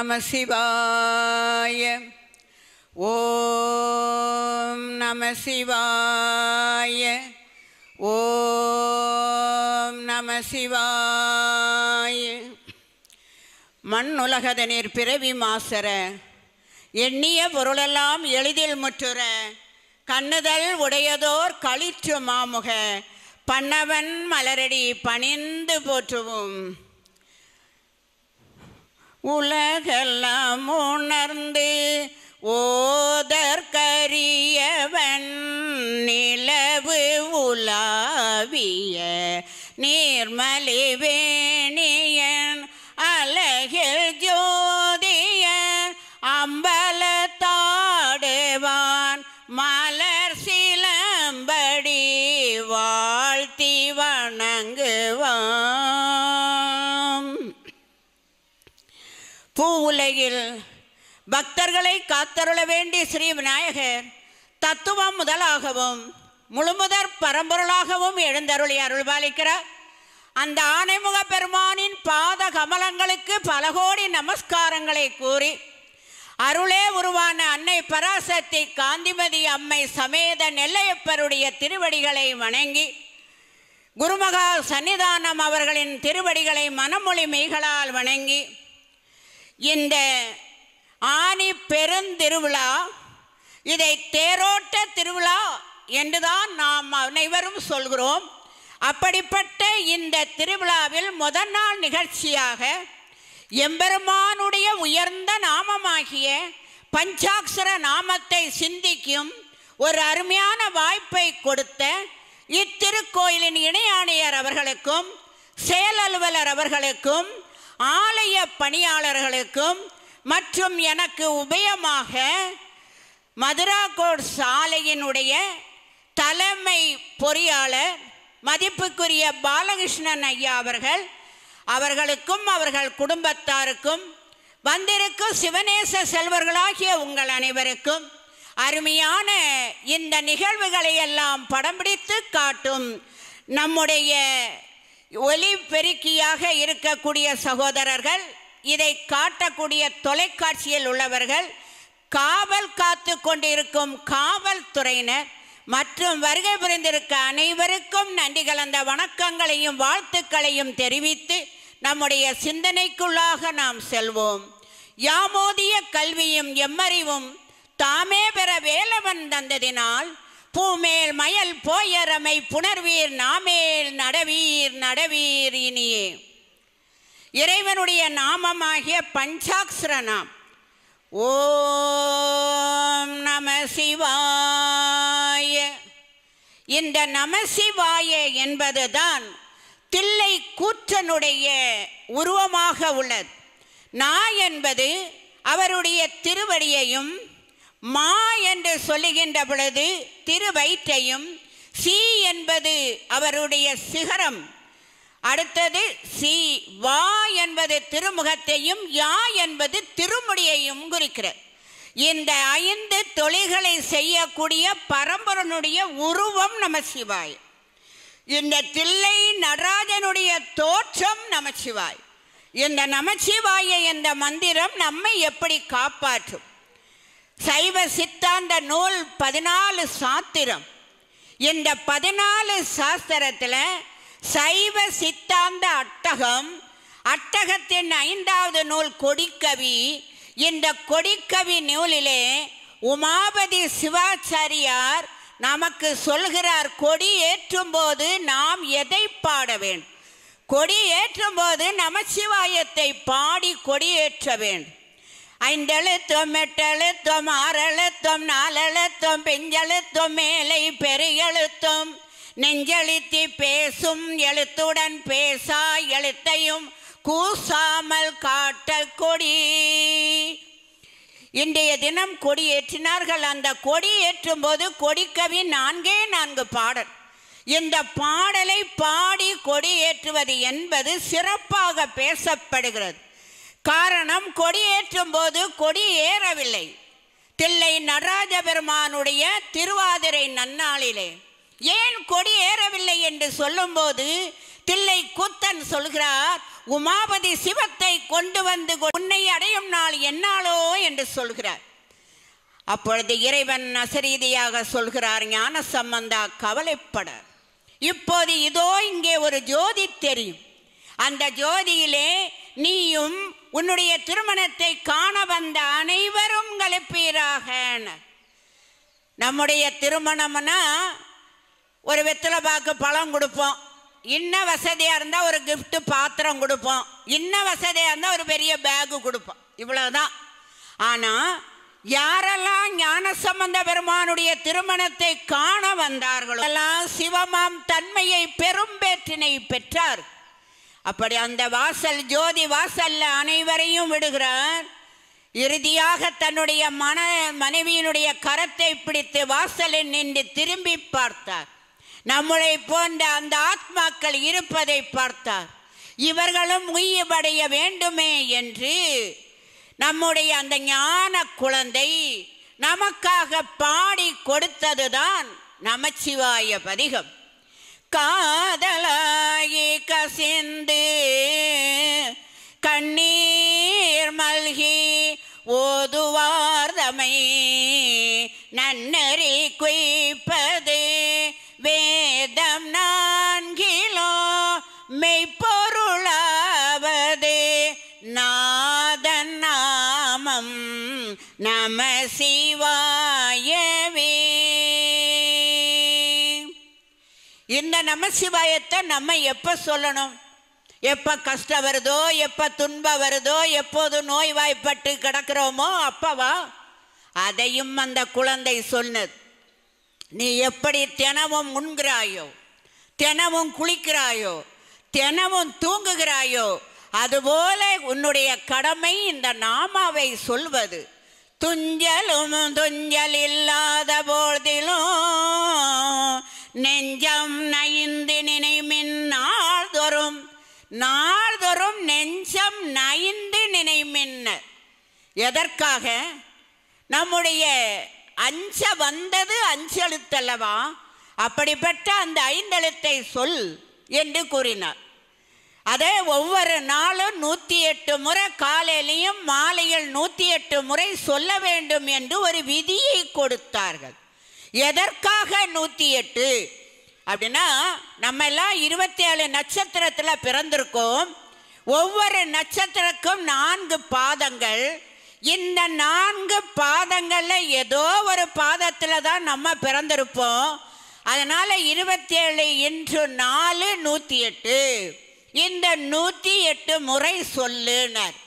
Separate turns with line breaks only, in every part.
நம சிவாய ஓம் நம சிவாய ஓம் நம சிவாய மண்ணுலகதனிற் பிறவி மாசர எண்ணிய பொருளெல்லாம் எளிதில் முற்றுற கண்ணுதல் உடையதோர் களிற்று மாமுக பண்ணவன் மலரடி பணிந்து போற்றுவோம் உலகெல்லாம் உணர்ந்து ஓதற்கரியவன் நிலவு உலாவிய நீர்மலி வேணியன் அழகில் ஜோதிய அம்பலத்தாடுவான் மலர் சிலம்படி வாழ்த்தி வணங்குவான் பூவுலகில் பக்தர்களை காத்தருள வேண்டிய ஸ்ரீ விநாயகர் தத்துவம் முதலாகவும் முழுமுதற் பரம்பொருளாகவும் எழுந்தருளி அருள்பாலிக்கிறார் அந்த ஆனைமுக பெருமானின் பாத கமலங்களுக்கு பல கோடி நமஸ்காரங்களை கூறி அருளே உருவான அன்னை பராசக்தி காந்திமதி அம்மை சமேத நெல்லையப்பருடைய திருவடிகளை வணங்கி குருமகா சன்னிதானம் அவர்களின் திருவடிகளை மனமொழி மெய்களால் வணங்கி இந்த ஆனி பெருந்திருவிழா இதை தேரோட்ட திருவிழா என்றுதான் நாம் அனைவரும் சொல்கிறோம் அப்படிப்பட்ட இந்த திருவிழாவில் முதல் நாள் நிகழ்ச்சியாக எம்பெருமானுடைய உயர்ந்த நாமமாகிய பஞ்சாட்சர நாமத்தை சிந்திக்கும் ஒரு அருமையான வாய்ப்பை கொடுத்த இத்திருக்கோயிலின் இணையாணையர் அவர்களுக்கும் செயலலுவலர் அவர்களுக்கும் ஆலய பணியாளர்களுக்கும் மற்றும் எனக்கு உபயமாக மதுராகோட் சாலையினுடைய தலைமை பொறியாளர் மதிப்புக்குரிய பாலகிருஷ்ணன் ஐயா அவர்கள் அவர்களுக்கும் அவர்கள் குடும்பத்தாருக்கும் வந்திருக்கும் சிவநேச செல்வர்களாகிய உங்கள் அனைவருக்கும் அருமையான இந்த நிகழ்வுகளை எல்லாம் படம் பிடித்து காட்டும் நம்முடைய ஒலி பெருக்கியாக இருக்கக்கூடிய சகோதரர்கள் இதை காட்டக்கூடிய தொலைக்காட்சியில் உள்ளவர்கள் காவல் காத்து கொண்டிருக்கும் காவல்துறையினர் மற்றும் வருகை புரிந்திருக்க அனைவருக்கும் நன்றி கலந்த வணக்கங்களையும் வாழ்த்துக்களையும் தெரிவித்து நம்முடைய சிந்தனைக்குள்ளாக நாம் செல்வோம் யாமோதிய கல்வியும் எம்மறிவும் தாமே பெற வேலவன் தந்ததினால் பூமேல் மயல் போயரமை புணர்வீர் நாமேல் நடவீர் நடவீர் இனியே இறைவனுடைய நாமமாகிய பஞ்சாக்ஷர நாம் ஓம் நம சிவாய இந்த நமசிவாய என்பதுதான் தில்லை கூற்றனுடைய உருவமாக உள்ளது நா என்பது அவருடைய திருவடியையும் மா என்று சொல்லுகின்ற பொழுது திருவயிற்றையும் சி என்பது அவருடைய சிகரம் அடுத்தது சி வா என்பது திருமுகத்தையும் யா என்பது திருமுடியையும் குறிக்கிறது இந்த ஐந்து தொழில்களை செய்யக்கூடிய பரம்பரனுடைய உருவம் நமசிவாய் இந்த தில்லை நடராஜனுடைய தோற்றம் நமச்சிவாய் இந்த நமச்சிவாய என்ற மந்திரம் நம்மை எப்படி காப்பாற்றும் சைவ சித்தாந்த நூல் பதினாலு சாத்திரம் இந்த பதினாலு சாஸ்திரத்தில் சைவ சித்தாந்த அட்டகம் அட்டகத்தின் ஐந்தாவது நூல் கொடிக்கவி இந்த கொடிக்கவி நூலிலே உமாபதி சிவாச்சாரியார் நமக்கு சொல்கிறார் கொடி ஏற்றும் போது நாம் எதை பாட வேண்டும் கொடி ஏற்றும் போது நமச்சிவாயத்தை பாடி கொடி ஏற்ற வேண்டும் ஐந்தெழுத்தம் எட்டெழுத்தம் ஆறெழுத்தம் நாலெழுத்தம் பெஞ்செழுத்தம் மேலை பெருகெழுத்தம் நெஞ்செழுத்தி பேசும் எழுத்துடன் பேசா எழுத்தையும் கூசாமல் காட்டல் கொடி இன்றைய தினம் கொடி ஏற்றினார்கள் அந்த கொடி ஏற்றும் போது கொடிக்கவி நான்கே நான்கு பாடல் இந்த பாடலை பாடி கொடி ஏற்றுவது என்பது சிறப்பாக பேசப்படுகிறது காரணம் கொடி ஏற்றும் போது கொடி ஏறவில்லை தில்லை நடராஜ பெருமானுடைய திருவாதிரை நன்னாளிலே ஏன் கொடி ஏறவில்லை என்று சொல்லும்போது தில்லை கூத்தன் சொல்கிறார் உமாபதி சிவத்தை கொண்டு வந்து கொ- உன்னை அடையும் நாள் என்னாலோ என்று சொல்கிறார் அப்பொழுது இறைவன் அசரீதியாக சொல்கிறார் ஞான சம்பந்தா கவலைப்பட இப்போது இதோ இங்கே ஒரு ஜோதி தெரியும் அந்த ஜோதியிலே நீயும் உன்னுடைய திருமணத்தை காண வந்த அனைவரும் கலப்பீராக நம்முடைய திருமணம்னா ஒரு வெத்தலை பாக்கு பழம் கொடுப்போம் இன்ன வசதியாக இருந்தால் ஒரு gift பாத்திரம் கொடுப்போம் இன்ன வசதியாக இருந்தால் ஒரு பெரிய பேகு கொடுப்போம் இவ்வளவுதான் ஆனால் யாரெல்லாம் ஞான சம்பந்த பெருமானுடைய திருமணத்தை காண வந்தார்களோ எல்லாம் சிவமாம் தன்மையை பெரும்பேற்றினை பெற்றார் அப்படி அந்த வாசல் ஜோதி வாசல்ல அனைவரையும் விடுகிறார் இறுதியாக தன்னுடைய மன மனைவியினுடைய கரத்தை பிடித்து வாசலில் நின்று திரும்பி பார்த்தார் நம்மளை போன்ற அந்த ஆத்மாக்கள் இருப்பதை பார்த்தார் இவர்களும் உயிர்வடைய வேண்டுமே என்று நம்முடைய அந்த ஞான குழந்தை நமக்காக பாடி கொடுத்ததுதான் நமச்சிவாய பதிகம் காதலாயி கசிந்து கண்ணீர் மல்கி ஓதுவார்தமை நன்னறி குய்ப்பது வேதம் நான்கிலோ மெய்ப்பொருளாவது நாதன் நாமம் நம சிவாயவே இந்த நமசிவாயத்தை நம்ம எப்போ சொல்லணும் எப்போ கஷ்டம் வருதோ எப்போ துன்பம் வருதோ எப்போது நோய்வாய்ப்பட்டு கிடக்கிறோமோ அப்பவா அதையும் அந்த குழந்தை சொன்னது நீ எப்படி தினமும் உண்கிறாயோ தினமும் குளிக்கிறாயோ தினமும் தூங்குகிறாயோ அதுபோல உன்னுடைய கடமை இந்த நாமாவை சொல்வது துஞ்சலும் துஞ்சல் இல்லாத போதிலும் நெஞ்சம் நைந்து நினைமின் நாள்தோறும் நாள்தோறும் நெஞ்சம் நைந்து நினைமின் எதற்காக நம்முடைய அஞ்ச வந்தது அஞ்செழுத்தல்லவா அப்படிப்பட்ட அந்த ஐந்தெழுத்தை சொல் என்று கூறினார் அதே ஒவ்வொரு நாளும் நூற்றி எட்டு முறை காலையிலையும் மாலையில் நூற்றி எட்டு முறை சொல்ல வேண்டும் என்று ஒரு விதியை கொடுத்தார்கள் எதற்காக நூற்றி எட்டு அப்படின்னா நம்ம எல்லாம் இருபத்தி ஏழு நட்சத்திரத்தில் பிறந்திருக்கோம் ஒவ்வொரு நட்சத்திரக்கும் நான்கு பாதங்கள் இந்த நான்கு பாதங்களில் ஏதோ ஒரு பாதத்தில் தான் நம்ம பிறந்திருப்போம் அதனால் இருபத்தேழு இன்று நாலு நூற்றி எட்டு இந்த நூற்றி எட்டு முறை சொல்லுனர்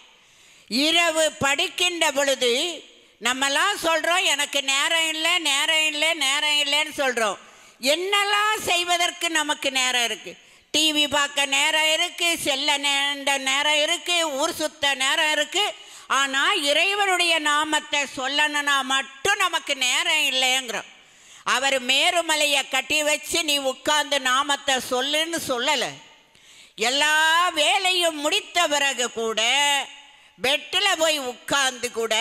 இரவு படிக்கின்ற பொழுது நம்மலாம் சொல்கிறோம் எனக்கு நேரம் இல்லை நேரம் இல்லை நேரம் இல்லைன்னு சொல்கிறோம் என்னெல்லாம் செய்வதற்கு நமக்கு நேரம் இருக்குது டிவி பார்க்க நேரம் இருக்குது செல்ல நேண்ட நேரம் இருக்குது ஊர் சுத்த நேரம் இருக்குது ஆனால் இறைவனுடைய நாமத்தை சொல்லணும்னா மட்டும் நமக்கு நேரம் இல்லைங்கிறோம் அவர் மேருமலையை கட்டி வச்சு நீ உட்கார்ந்து நாமத்தை சொல்லுன்னு சொல்லலை எல்லா வேலையும் முடித்த பிறகு கூட பெட்டில் போய் உட்கார்ந்து கூட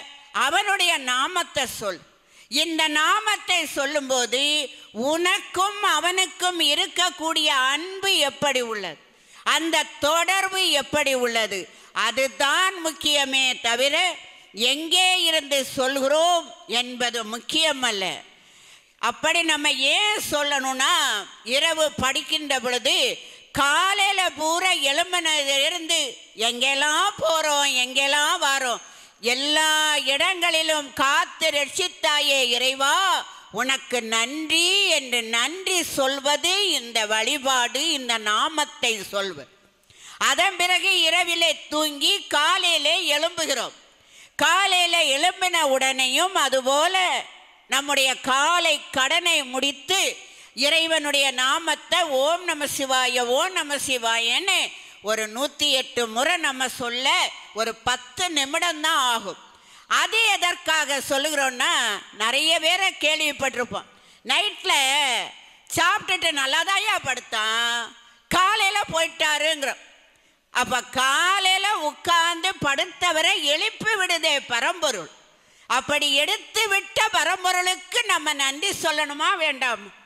அவனுடைய நாமத்தை சொல் இந்த நாமத்தை சொல்லும்போது உனக்கும் அவனுக்கும் இருக்கக்கூடிய அன்பு எப்படி உள்ளது அந்த தொடர்பு எப்படி உள்ளது அதுதான் முக்கியமே தவிர எங்கே இருந்து சொல்கிறோம் என்பது முக்கியமல்ல அப்படி நம்ம ஏன் சொல்லணும்னா இரவு படிக்கின்ற பொழுது காலையில் பூரா எலும்பினதிலிருந்து எங்கெல்லாம் போகிறோம் எங்கெல்லாம் வரோம் எல்லா இடங்களிலும் காத்து ரட்சித்தாயே இறைவா உனக்கு நன்றி என்று நன்றி சொல்வது இந்த வழிபாடு இந்த நாமத்தை சொல்வது அதன் பிறகு இரவிலே தூங்கி காலையிலே எழும்புகிறோம் காலையில் எழும்பின உடனேயும் அதுபோல நம்முடைய காலை கடனை முடித்து இறைவனுடைய நாமத்தை ஓம் நம சிவாய ஓம் நம சிவாயன்னு ஒரு நூற்றி எட்டு முறை நம்ம சொல்ல ஒரு பத்து நிமிடம் தான் ஆகும் அது எதற்காக சொல்லுகிறோன்னா நிறைய பேரை கேள்விப்பட்டிருப்போம் நைட்டில் சாப்பிட்டுட்டு நல்லாதாயா படுத்தான் காலையில் போயிட்டாருங்கிறோம் அப்போ காலையில் உட்கார்ந்து படுத்தவரை எழுப்பி விடுதே பரம்பொருள் அப்படி எடுத்து விட்ட பரம்பொருளுக்கு நம்ம நன்றி சொல்லணுமா வேண்டாம்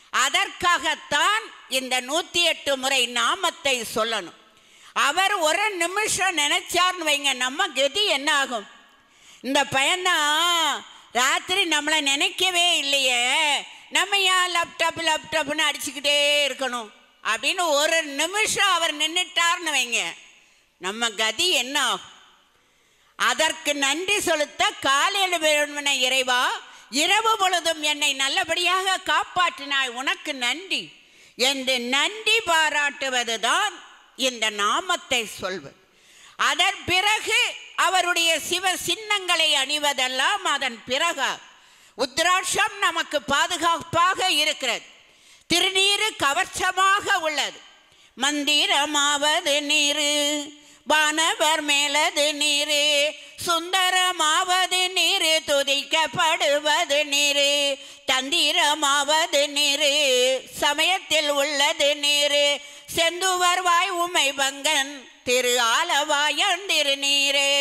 அதற்காகத்தான் இந்த நூற்றி எட்டு முறை நாமத்தை சொல்லணும் அவர் ஒரு நிமிஷம் நினைச்சார்னு வைங்க நம்ம கதி என்ன ஆகும் இந்த பையன்தான் ராத்திரி நம்மளை நினைக்கவே இல்லையே நம்ம ஏன் லேப்டாப் லேப்டாப்னு அடிச்சுக்கிட்டே இருக்கணும் அப்படின்னு ஒரு நிமிஷம் அவர் நின்றுட்டார்னு வைங்க நம்ம கதி என்ன ஆகும் அதற்கு நன்றி செலுத்த காலையில் வேணுமன இறைவா இரவு பொழுதும் என்னை நல்லபடியாக காப்பாற்றினாய் உனக்கு நன்றி என்று நன்றி பாராட்டுவதுதான் இந்த நாமத்தை சொல்வது அதன் பிறகு அவருடைய சிவ சின்னங்களை அணிவதெல்லாம் அதன் பிறகு உத்ராட்சம் நமக்கு பாதுகாப்பாக இருக்கிறது திருநீரு கவர்ச்சமாக உள்ளது மந்திரமாவது நீரு வானவர் மேலது நீரு சுந்தரமாவது நீரு துதிக்கப்படுவது நீரு தந்திரமாவது நீரு சமயத்தில் உள்ளது நீரு செந்துவர் வாய் உமை பங்கன் திரு ஆலவாயன் திருநீரே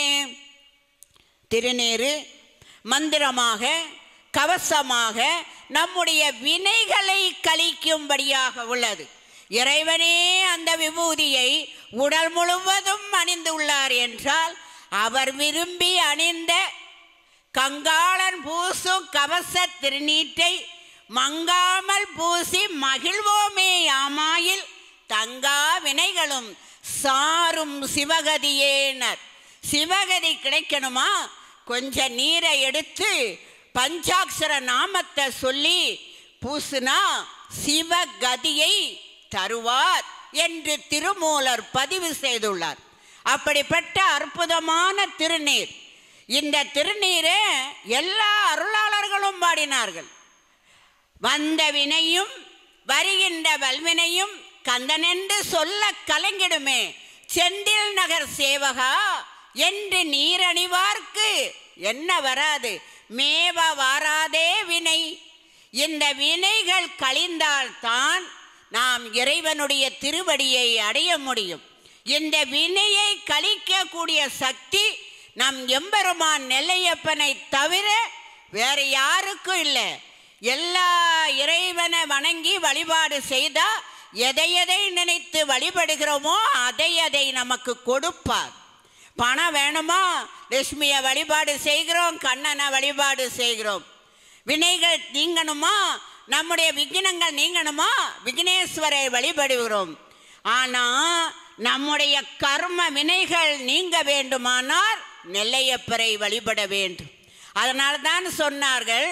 திருநீரு மந்திரமாக கவசமாக நம்முடைய வினைகளை கழிக்கும்படியாக உள்ளது இறைவனே அந்த விபூதியை உடல் முழுவதும் அணிந்துள்ளார் என்றால் அவர் விரும்பி அணிந்த கங்காளன் பூசும் கவச திருநீற்றை மங்காமல் பூசி மகிழ்வோமே யாமாயில் தங்கா வினைகளும் சாரும் சிவகதியேனர் சிவகதி கிடைக்கணுமா கொஞ்ச நீரை எடுத்து பஞ்சாட்சர நாமத்தை சொல்லி பூசுனா சிவகதியை தருவார் என்று திருமூலர் பதிவு செய்துள்ளார் அப்படிப்பட்ட அற்புதமான திருநீர் இந்த திருநீரை எல்லா அருளாளர்களும் பாடினார்கள் வந்த வினையும் வருகின்ற வல்வினையும் கந்தனென்று சொல்ல கலங்கிடுமே செந்தில் நகர் சேவகா என்று நீரணிவார்க்கு என்ன வராது மேவ வாராதே வினை இந்த வினைகள் கழிந்தால்தான் நாம் இறைவனுடைய திருவடியை அடைய முடியும் இந்த வினையை கழிக்கக்கூடிய சக்தி நம் எம்பெருமான் நெல்லையப்பனை தவிர வேற யாருக்கும் இல்லை எல்லா இறைவனை வணங்கி வழிபாடு செய்தா எதை எதை நினைத்து வழிபடுகிறோமோ அதை அதை நமக்கு கொடுப்பார் பணம் வேணுமா லட்சுமியை வழிபாடு செய்கிறோம் கண்ணனை வழிபாடு செய்கிறோம் வினைகள் நீங்கணுமா நம்முடைய விக்னங்கள் நீங்கணுமா விக்னேஸ்வரை வழிபடுகிறோம் ஆனால் நம்முடைய கர்ம வினைகள் நீங்க வேண்டுமானால் நெல்லையப்பரை வழிபட வேண்டும் அதனால் தான் சொன்னார்கள்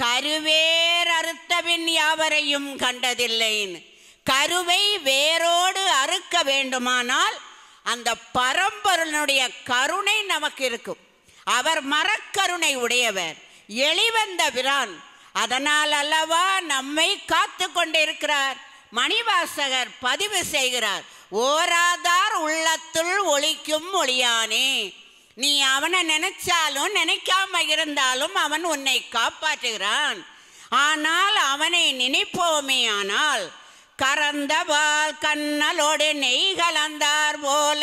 கருவேர் அறுத்தபின் யாவரையும் கண்டதில்லைன்னு கருவை வேரோடு அறுக்க வேண்டுமானால் அந்த பரம்பொருளுடைய கருணை நமக்கு இருக்கும் அவர் மரக்கருணை உடையவர் எளிவந்த பிரான் அதனால் அல்லவா நம்மை காத்து கொண்டிருக்கிறார் மணிவாசகர் பதிவு செய்கிறார் ஓராதார் உள்ளத்துள் ஒளிக்கும் ஒளியானே நீ அவனை நினைச்சாலும் நினைக்காம இருந்தாலும் அவன் உன்னை காப்பாற்றுகிறான் ஆனால் அவனை நினைப்போமே ஆனால் கறந்த பால் கண்ணலோடு நெய் கலந்தார் போல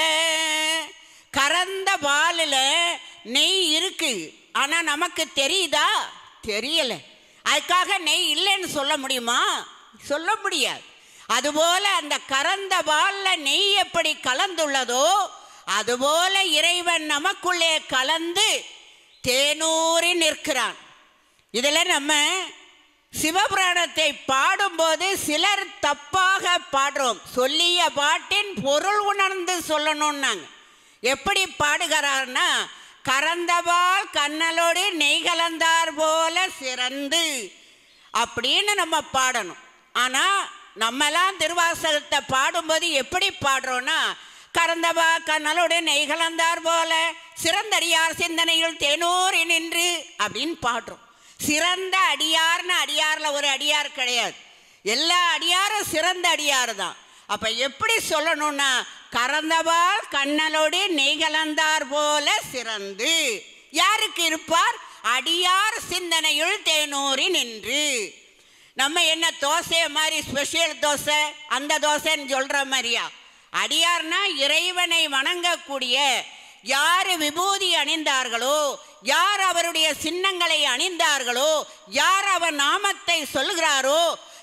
கறந்த பாலில் நெய் இருக்கு ஆனா நமக்கு தெரியுதா தெரியல அதுக்காக நெய் இல்லைன்னு சொல்ல முடியுமா சொல்ல முடியாது அதுபோல அந்த கறந்த பால்ல நெய் எப்படி கலந்துள்ளதோ அதுபோல இறைவன் நமக்குள்ளே கலந்து தேனூறி நிற்கிறான் இதில் நம்ம சிவபுராணத்தை பாடும்போது சிலர் தப்பாக பாடுறோம் சொல்லிய பாட்டின் பொருள் உணர்ந்து சொல்லணும்னாங்க எப்படி பாடுகிறார்னா கறந்தபால் கண்ணலோடு நெய் கலந்தார் போல சிறந்து அப்படின்னு நம்ம பாடணும் ஆனால் நம்மலாம் திருவாசகத்தை பாடும்போது எப்படி பாடுறோன்னா கறந்தவா கண்ணலோடு நெய் கலந்தார் போல சிறந்தடியார் சிந்தனையில் தேனூரி நின்று அப்படின்னு பாடுறோம் சிறந்த அடியார்னு அடியாரில் ஒரு அடியார் கிடையாது எல்லா அடியாரும் சிறந்த அடியார் தான் அப்போ எப்படி சொல்லணும்னா கறந்தவாள் கண்ணலோடு நெய் கலந்தார் போல சிறந்து யாருக்கு இருப்பார் அடியார் சிந்தனையுள் தேனூரி நின்று நம்ம என்ன தோசை மாதிரி ஸ்பெஷல் தோசை அந்த தோசைன்னு சொல்கிற மாதிரியா அடியார்னா இறைவனை வணங்கக்கூடிய யார் விபூதி அணிந்தார்களோ யார் அவருடைய சின்னங்களை அணிந்தார்களோ யார் அவர் நாமத்தை சொல்கிறாரோ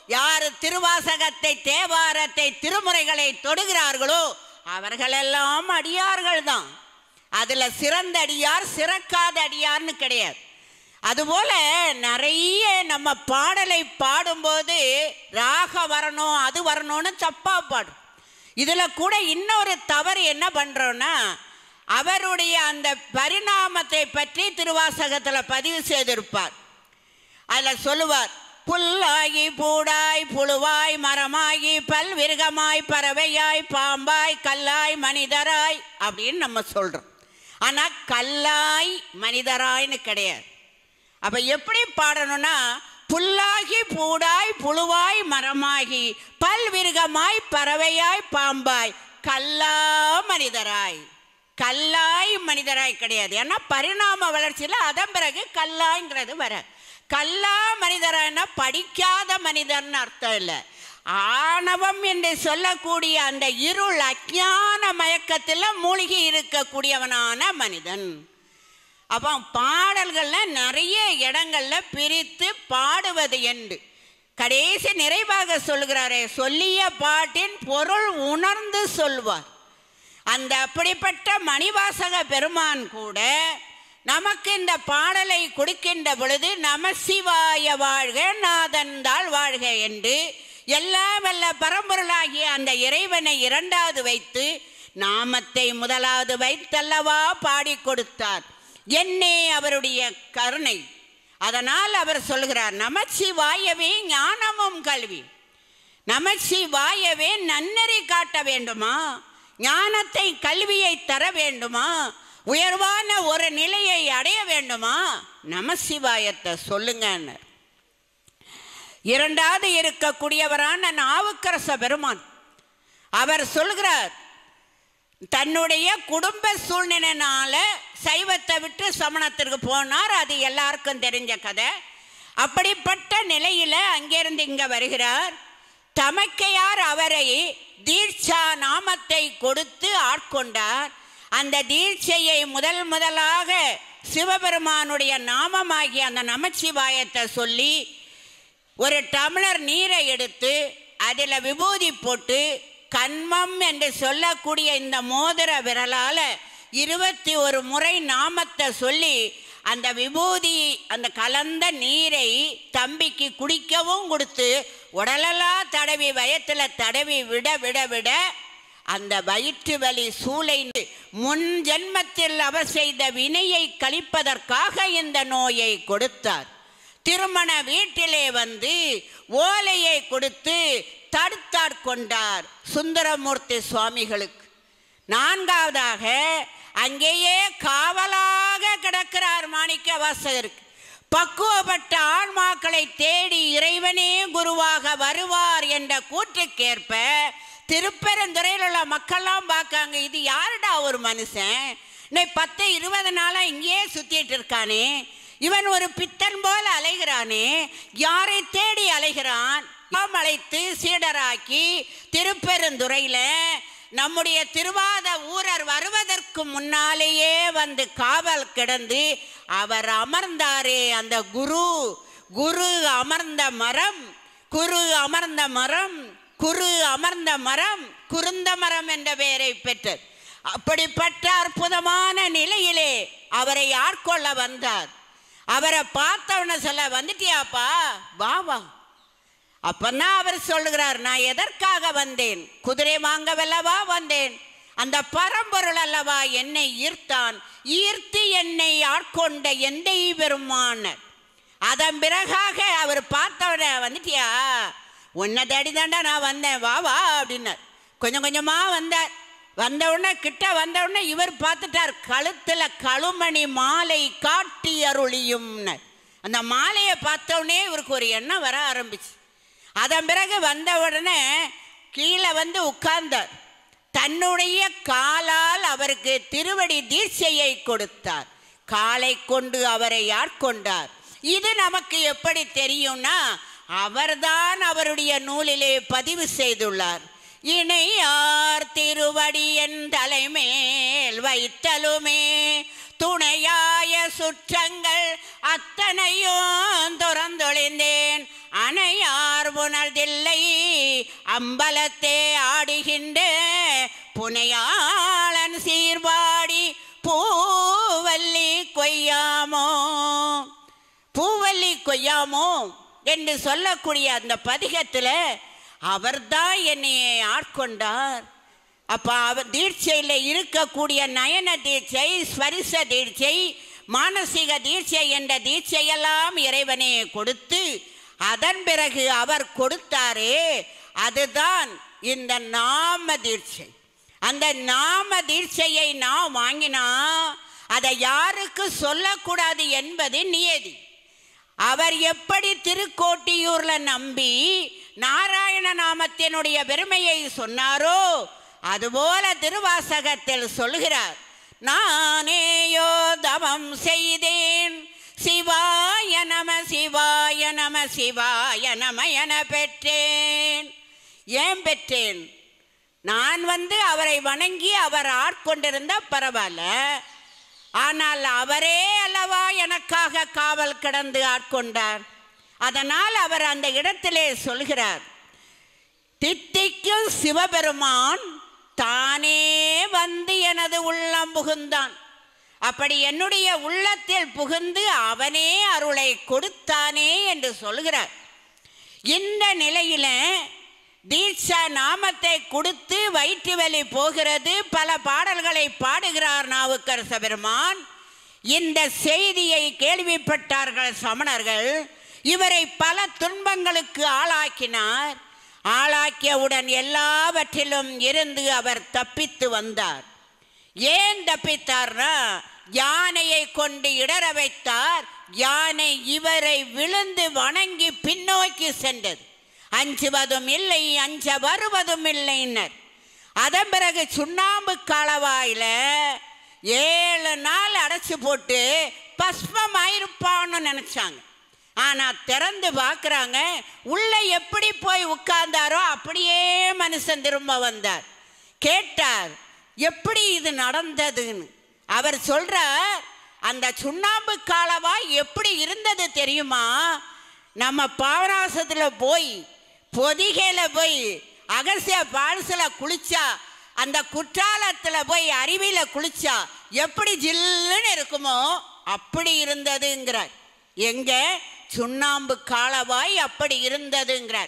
யார் திருவாசகத்தை தேவாரத்தை திருமுறைகளை தொடுகிறார்களோ அவர்களெல்லாம் அடியார்கள் தான் அதுல சிறந்த அடியார் சிறக்காத அடியார்னு கிடையாது அதுபோல நிறைய நம்ம பாடலை பாடும்போது ராக வரணும் அது வரணும்னு தப்பா பாடும் இதுல கூட இன்னொரு தவறு என்ன பண்றோம்னா அவருடைய அந்த பரிணாமத்தை பற்றி திருவாசகத்துல பதிவு செய்திருப்பார் அதில் சொல்லுவார் புல்லாகி பூடாய் புழுவாய் மரமாகி பல்விருகமாய் பறவையாய் பாம்பாய் கல்லாய் மனிதராய் அப்படின்னு நம்ம சொல்றோம் ஆனா கல்லாய் மனிதராய்னு கிடையாது அப்ப எப்படி பாடணும்னா புல்லாகி பூடாய் புழுவாய் மரமாகி பல்விருகமாய் பறவையாய் பாம்பாய் கல்லா மனிதராய் கல்லாய் மனிதராய் கிடையாது ஏன்னா பரிணாம வளர்ச்சியில் அதன் பிறகு கல்லாய்ங்கிறது வர கல்லா மனிதராய்னா படிக்காத மனிதர்னு அர்த்தம் இல்லை ஆணவம் என்று சொல்லக்கூடிய அந்த இருள் அஜான மயக்கத்தில் மூழ்கி இருக்கக்கூடியவனான மனிதன் அப்போ பாடல்கள்ல நிறைய இடங்கள்ல பிரித்து பாடுவது என்று கடைசி நிறைவாக சொல்கிறாரே சொல்லிய பாட்டின் பொருள் உணர்ந்து சொல்வார் அந்த அப்படிப்பட்ட மணிவாசக பெருமான் கூட நமக்கு இந்த பாடலை கொடுக்கின்ற பொழுது நமசிவாய வாழ்க நாதந்தாள் வாழ்க என்று எல்லா வல்ல பரம்பொருளாகிய அந்த இறைவனை இரண்டாவது வைத்து நாமத்தை முதலாவது வைத்தல்லவா பாடி கொடுத்தார் என்னே அவருடைய கருணை அதனால் அவர் சொல்கிறார் நமச்சிவாயவே ஞானமும் கல்வி நமச்சிவாயவே நன்னறி காட்ட வேண்டுமா ஞானத்தை கல்வியை தர வேண்டுமா உயர்வான ஒரு நிலையை அடைய வேண்டுமா நமசிவாயத்தை சொல்லுங்கன்னு இரண்டாவது இருக்கக்கூடியவரான நாவுக்கரச பெருமான் அவர் சொல்கிறார் தன்னுடைய குடும்ப சூழ்நிலைனால சைவத்தை விட்டு சமணத்திற்கு போனார் அது எல்லாருக்கும் தெரிஞ்ச கதை அப்படிப்பட்ட நிலையில அங்கிருந்து இங்க வருகிறார் தமக்கையார் அவரை தீட்சா நாமத்தை கொடுத்து ஆட்கொண்டார் அந்த தீட்சையை முதல் முதலாக சிவபெருமானுடைய நாமமாகிய அந்த நமச்சிவாயத்தை சொல்லி ஒரு டம்ளர் நீரை எடுத்து அதில் விபூதி போட்டு கண்மம் என்று சொல்லக்கூடிய இந்த மோதிர விரலால இருபத்தி ஒரு முறை நாமத்தை சொல்லி அந்த விபூதி அந்த கலந்த நீரை தம்பிக்கு குடிக்கவும் கொடுத்து உடலெல்லாம் தடவி வயத்துல தடவி விட விட விட அந்த வயிற்று வலி சூளை முன் ஜென்மத்தில் அவர் செய்த வினையை கழிப்பதற்காக இந்த நோயை கொடுத்தார் திருமண வீட்டிலே வந்து ஓலையை கொடுத்து தடுத்தாற் கொண்டார் சுந்தரமூர்த்தி சுவாமிகளுக்கு நான்காவதாக அங்கேயே காவலாக கிடக்கிறார் மாணிக்க வாசகருக்கு பக்குவப்பட்ட ஆன்மாக்களை தேடி இறைவனே குருவாக வருவார் என்ற கூற்றுக்கேற்ப திருப்பெருந்துறையில் உள்ள மக்கள்லாம் பார்க்காங்க இது யாருடா ஒரு மனுஷன் இன்னைக்கு பத்து இருபது நாளாக இங்கேயே சுத்திட்டு இருக்கானே இவன் ஒரு பித்தன் போல அலைகிறானே யாரை தேடி அலைகிறான் யாம் அழைத்து சீடராக்கி திருப்பெருந்துறையில நம்முடைய திருவாத ஊரர் வருவதற்கு முன்னாலேயே வந்து காவல் கிடந்து அவர் அமர்ந்தாரே அந்த குரு குரு அமர்ந்த மரம் குரு அமர்ந்த மரம் குரு அமர்ந்த மரம் குருந்த மரம் என்ற பெயரை பெற்றது அப்படிப்பட்ட அற்புதமான நிலையிலே அவரை ஆட்கொள்ள வந்தார் அவரை பார்த்தவன சொல்ல வந்துட்டியாப்பா வா வா அப்பதான் அவர் சொல்லுகிறார் நான் எதற்காக வந்தேன் குதிரை வாங்கவல்லவா வந்தேன் அந்த பரம்பொருள் அல்லவா என்னை ஈர்த்தான் ஈர்த்து என்னை ஆட்கொண்ட எந்தை பெருமானர் அதன் பிறகாக அவர் பார்த்தவன வந்துட்டியா உன்னை தேடி தாண்டா நான் வந்தேன் வா வா அப்படின்னார் கொஞ்சம் கொஞ்சமா வந்தார் வந்த உடனே கிட்ட வந்த உடனே இவர் பார்த்துட்டார் கழுத்துல கழுமணி மாலை காட்டி அருளியும்னர் அந்த மாலையை பார்த்த உடனே இவருக்கு ஒரு எண்ணம் வர ஆரம்பிச்சு அதன் பிறகு வந்த உடனே கீழே வந்து உட்கார்ந்தார் தன்னுடைய காலால் அவருக்கு திருவடி தீட்சையை கொடுத்தார் காலை கொண்டு அவரை ஆட்கொண்டார் இது நமக்கு எப்படி தெரியும்னா அவர்தான் அவருடைய நூலிலே பதிவு செய்துள்ளார் இணையார் திருவடியன் தலைமேல் வைத்தலுமே துணையாய சுற்றங்கள் அத்தனையும் துறந்தொழிந்தேன் அணையார் புனர்தில்லை அம்பலத்தே ஆடுகின்ற புனையாளன் சீர்வாடி பூவல்லி கொய்யாமோ பூவல்லி கொய்யாமோ என்று சொல்லக்கூடிய அந்த பதிகத்தில் அவர்தான் என்னை ஆட்கொண்டார் அப்போ அவர் தீட்சையில் இருக்கக்கூடிய நயன தீட்சை ஸ்பரிச தீட்சை மானசீக தீட்சை என்ற தீட்சையெல்லாம் இறைவனே கொடுத்து அதன் பிறகு அவர் கொடுத்தாரே அதுதான் இந்த நாம தீட்சை அந்த நாம தீட்சையை நாம் வாங்கினா அதை யாருக்கு சொல்லக்கூடாது என்பது நியதி அவர் எப்படி திருக்கோட்டியூர்ல நம்பி நாராயண நாமத்தினுடைய பெருமையை சொன்னாரோ அதுபோல திருவாசகத்தில் சொல்கிறார் நானேயோ தவம் செய்தேன் சிவாய நம சிவாய நம சிவாய நம என பெற்றேன் ஏன் பெற்றேன் நான் வந்து அவரை வணங்கி அவர் ஆட்கொண்டிருந்தா பரவாயில்ல ஆனால் அவரே அல்லவா எனக்காக காவல் கிடந்து ஆட்கொண்டார் அதனால் அவர் அந்த இடத்திலே சொல்கிறார் தித்திக்கும் சிவபெருமான் தானே வந்து எனது உள்ளம் புகுந்தான் அப்படி என்னுடைய உள்ளத்தில் புகுந்து அவனே அருளை கொடுத்தானே என்று சொல்கிறார் இந்த நிலையில தீட்சா நாமத்தை கொடுத்து வயிற்று வலி போகிறது பல பாடல்களை பாடுகிறார் நாவுக்கரச பெருமான் இந்த செய்தியை கேள்விப்பட்டார்கள் சமணர்கள் இவரை பல துன்பங்களுக்கு ஆளாக்கினார் ஆளாக்கியவுடன் எல்லாவற்றிலும் இருந்து அவர் தப்பித்து வந்தார் ஏன் தப்பித்தார்னா யானையை கொண்டு இடற வைத்தார் யானை இவரை விழுந்து வணங்கி பின்னோக்கி சென்றது அஞ்சுவதும் இல்லை அஞ்ச வருவதும் இல்லைன்னர் அதன் பிறகு சுண்ணாம்பு காலவாயில ஏழு நாள் அடைச்சு போட்டு பஸ்மம் ஆயிருப்பான்னு நினைச்சாங்க ஆனா திறந்து பார்க்குறாங்க உள்ள எப்படி போய் உட்கார்ந்தாரோ அப்படியே மனுஷன் திரும்ப வந்தார் கேட்டார் எப்படி இது நடந்ததுன்னு அவர் சொல்றார் அந்த சுண்ணாம்பு காலவா எப்படி இருந்தது தெரியுமா நம்ம பாவனாசத்தில் போய் பொதிகையில் போய் அகசிய பால்ஸில் குளிச்சா அந்த குற்றாலத்தில் போய் அருவியில் குளிச்சா எப்படி ஜில்லுன்னு இருக்குமோ அப்படி இருந்ததுங்கிறார் எங்க சுண்ணாம்பு காலவாய் அப்படி இருந்ததுங்கிறார்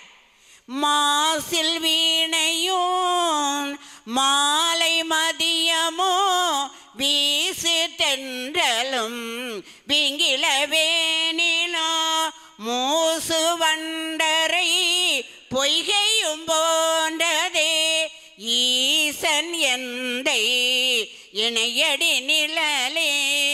மாசில் வீணையும் மாலை மதியமோ வீசு தென்றலும் விங்கில வேணிலோ மூசு வண்டரை பொய்கையும் போன்றதே ஈசன் எந்தை இணையடி நிழலே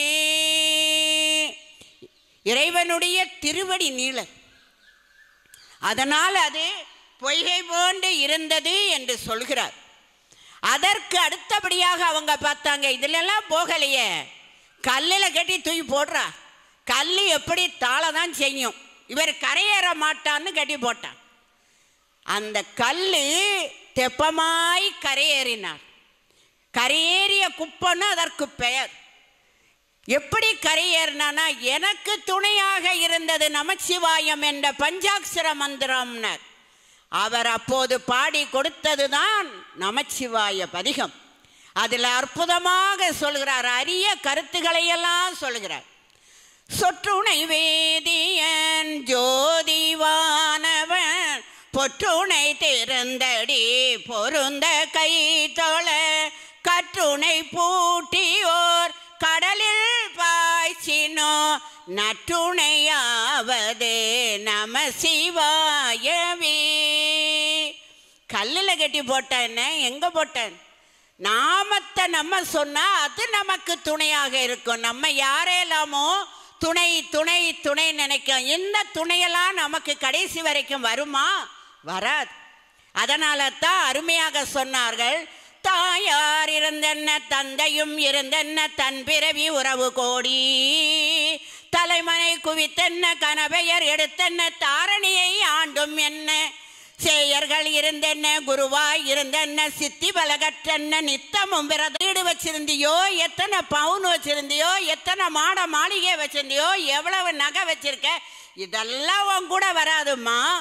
இறைவனுடைய திருவடி நீளர் அதனால் அது பொய்கை போன்று இருந்தது என்று சொல்கிறார் அதற்கு அடுத்தபடியாக அவங்க பார்த்தாங்க இதுலெல்லாம் போகலையே கல்லில் கட்டி தூக்கி போடுறா கல் எப்படி தாள தான் செய்யும் இவர் கரையேற மாட்டான்னு கட்டி போட்டான் அந்த கல் தெப்பமாய் கரையேறினார் கரையேறிய குப்பன்னு அதற்கு பெயர் எப்படி கரையேறினானா எனக்கு துணையாக இருந்தது நமச்சிவாயம் என்ற பஞ்சாட்சர மந்திரம்னர் அவர் அப்போது பாடி கொடுத்ததுதான் நமச்சிவாய பதிகம் அதில் அற்புதமாக சொல்கிறார் அரிய கருத்துக்களை எல்லாம் சொல்கிறார் சொற்றுணை வேதியன் ஜோதிவானவன் பொற்றுணை திறந்தடி பொருந்த கை தொழ கற்றுணை பூட்டியோர் கடலில் பாய்ச்சினோ நற்றுணையாவது நம சிவாயவே கல்லில் கட்டி போட்டேன் எங்க போட்டேன் நாமத்தை நம்ம சொன்னா அது நமக்கு துணையாக இருக்கும் நம்ம யாரெல்லாமோ துணை துணை துணை நினைக்கும் இந்த துணையெல்லாம் நமக்கு கடைசி வரைக்கும் வருமா வராது அதனால தான் அருமையாக சொன்னார்கள் தாயார் இருந்தென்ன தந்தையும் இருந்தென்ன தன் பிறவி உறவு கோடி தலைமனை குவித்தென்ன கனபெயர் எடுத்தென்ன தாரணியை ஆண்டும் என்ன சேயர்கள் இருந்தென்ன குருவாய் இருந்தென்ன சித்தி பலகற்றென்ன நித்தமும் விரத வீடு வச்சிருந்தியோ எத்தனை பவுன் வச்சிருந்தியோ எத்தனை மாட மாளிகை வச்சிருந்தியோ எவ்வளவு நகை வச்சிருக்க இதெல்லாம் உன் கூட வராதும்மா